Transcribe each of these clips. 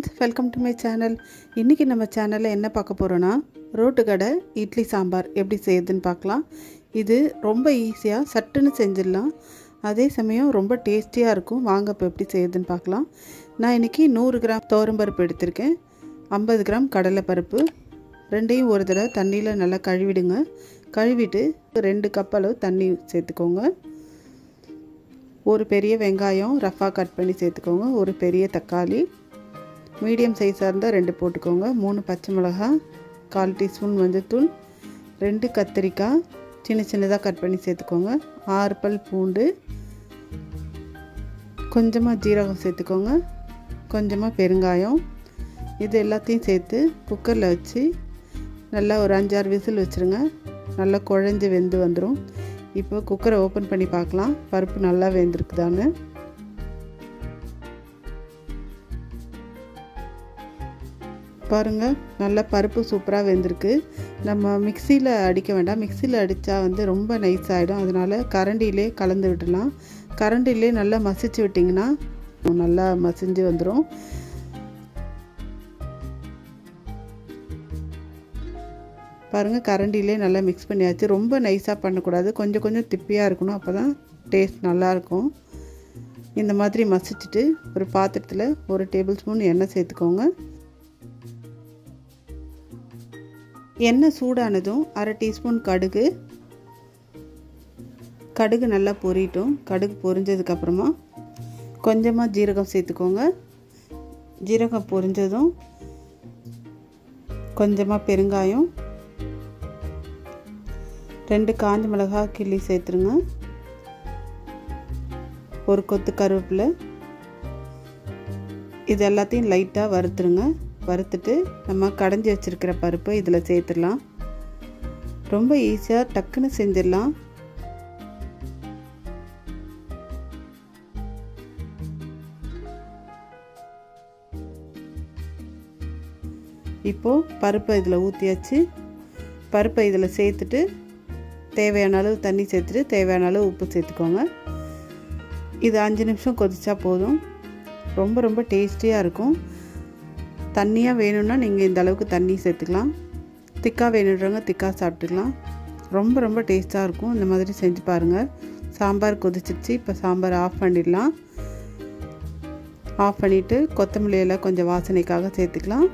friends welcome to my channel இன்றைக்கி நம்ம சேனலில் என்ன பார்க்க போகிறோன்னா ரோட்டு கடை இட்லி சாம்பார் எப்படி செய்யுதுன்னு பார்க்கலாம் இது ரொம்ப ஈஸியாக சட்டுன்னு செஞ்சிடலாம் அதே சமயம் ரொம்ப டேஸ்டியாக இருக்கும் வாங்க இப்போ எப்படி செய்யுதுன்னு பார்க்கலாம் நான் இன்றைக்கி நூறு கிராம் துவரம்பருப்பு எடுத்திருக்கேன் ஐம்பது கிராம் கடலைப்பருப்பு ரெண்டையும் ஒரு தடவை தண்ணியில் நல்லா கழுவிடுங்க கழுவிட்டு ரெண்டு கப் அளவு தண்ணி சேர்த்துக்கோங்க ஒரு பெரிய வெங்காயம் ரஃபாக கட் பண்ணி சேர்த்துக்கோங்க ஒரு பெரிய தக்காளி மீடியம் சைஸாக இருந்தால் ரெண்டு போட்டுக்கோங்க மூணு பச்சை மிளகாய் கால் டீஸ்பூன் மஞ்சள்தூள் ரெண்டு கத்திரிக்காய் சின்ன சின்னதாக கட் பண்ணி சேர்த்துக்கோங்க ஆறு பல் பூண்டு கொஞ்சமாக ஜீரகம் சேர்த்துக்கோங்க கொஞ்சமாக பெருங்காயம் இது எல்லாத்தையும் சேர்த்து குக்கரில் வச்சு நல்லா ஒரு அஞ்சாறு விசில் வச்சுருங்க நல்லா குழஞ்சி வெந்து வந்துடும் இப்போ குக்கரை ஓப்பன் பண்ணி பார்க்கலாம் பருப்பு நல்லா வெந்திருக்குதான்னு பாருங்கள் நல்லா பருப்பு சூப்பராக வெந்திருக்கு நம்ம மிக்சியில் அடிக்க வேண்டாம் மிக்சியில் அடித்தா வந்து ரொம்ப நைஸ் ஆகிடும் அதனால் கரண்டிலே கலந்து விடலாம் கரண்டிலே நல்லா மசிச்சு விட்டிங்கன்னா நல்லா மசிஞ்சு வந்துடும் பாருங்கள் கரண்டிலே நல்லா மிக்ஸ் பண்ணியாச்சு ரொம்ப நைஸாக பண்ணக்கூடாது கொஞ்சம் கொஞ்சம் திப்பியாக இருக்கணும் அப்போ தான் டேஸ்ட் நல்லாயிருக்கும் இந்த மாதிரி மசிச்சுட்டு ஒரு பாத்திரத்தில் ஒரு டேபிள் ஸ்பூன் எண்ணெய் சேர்த்துக்கோங்க எண்ணெய் சூடானதும் அரை டீஸ்பூன் கடுகு கடுகு நல்லா பொரியட்டும் கடுகு பொரிஞ்சதுக்கப்புறமா கொஞ்சமாக ஜீரகம் சேர்த்துக்கோங்க ஜீரகம் பொரிஞ்சதும் கொஞ்சமாக பெருங்காயம் ரெண்டு காஞ்ச மிளகாய் கிள்ளி சேர்த்துருங்க ஒரு கொத்து கருவேப்பிலை இது எல்லாத்தையும் லைட்டாக வறுத்துருங்க வறுத்துட்டு நம்ம கடைஞ்சி வச்சுருக்கிற பருப்பை இதில் சேர்த்துடலாம் ரொம்ப ஈஸியாக டக்குன்னு செஞ்சிடலாம் இப்போது பருப்பை இதில் ஊற்றியாச்சு பருப்பை இதில் சேர்த்துட்டு தேவையான அளவு தண்ணி சேர்த்துட்டு தேவையான அளவு உப்பு சேர்த்துக்கோங்க இது அஞ்சு நிமிஷம் கொதிச்சா போதும் ரொம்ப ரொம்ப டேஸ்டியாக இருக்கும் தண்ணியாக வேணும்னா நீங்கள் இந்த அளவுக்கு தண்ணி சேர்த்துக்கலாம் திக்காக வேணுன்றவங்க திக்காக சாப்பிட்டுக்கலாம் ரொம்ப ரொம்ப டேஸ்ட்டாக இருக்கும் இந்த மாதிரி செஞ்சு பாருங்கள் சாம்பார் கொதிச்சிருச்சு இப்போ சாம்பார் ஆஃப் பண்ணிடலாம் ஆஃப் பண்ணிவிட்டு கொத்தமல்லி எல்லாம் கொஞ்சம் வாசனைக்காக சேர்த்துக்கலாம்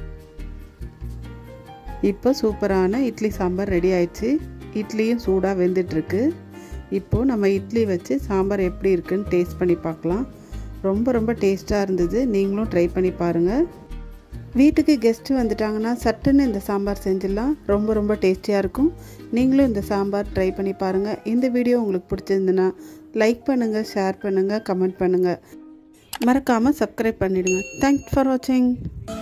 இப்போ சூப்பரான இட்லி சாம்பார் ரெடி ஆயிடுச்சு இட்லியும் சூடாக வெந்துட்டுருக்கு இப்போது நம்ம இட்லி வச்சு சாம்பார் எப்படி இருக்குன்னு டேஸ்ட் பண்ணி பார்க்கலாம் ரொம்ப ரொம்ப டேஸ்ட்டாக இருந்தது நீங்களும் ட்ரை பண்ணி பாருங்கள் வீட்டுக்கு கெஸ்ட்டு வந்துட்டாங்கன்னா சட்டுன்னு இந்த சாம்பார் செஞ்சிடலாம் ரொம்ப ரொம்ப டேஸ்டியாக இருக்கும் நீங்களும் இந்த சாம்பார் ட்ரை பண்ணி பாருங்கள் இந்த வீடியோ உங்களுக்கு பிடிச்சிருந்துன்னா லைக் பண்ணுங்கள் ஷேர் பண்ணுங்கள் கமெண்ட் பண்ணுங்கள் மறக்காமல் சப்ஸ்கிரைப் பண்ணிவிடுங்க தேங்க்ஸ் ஃபார் வாட்சிங்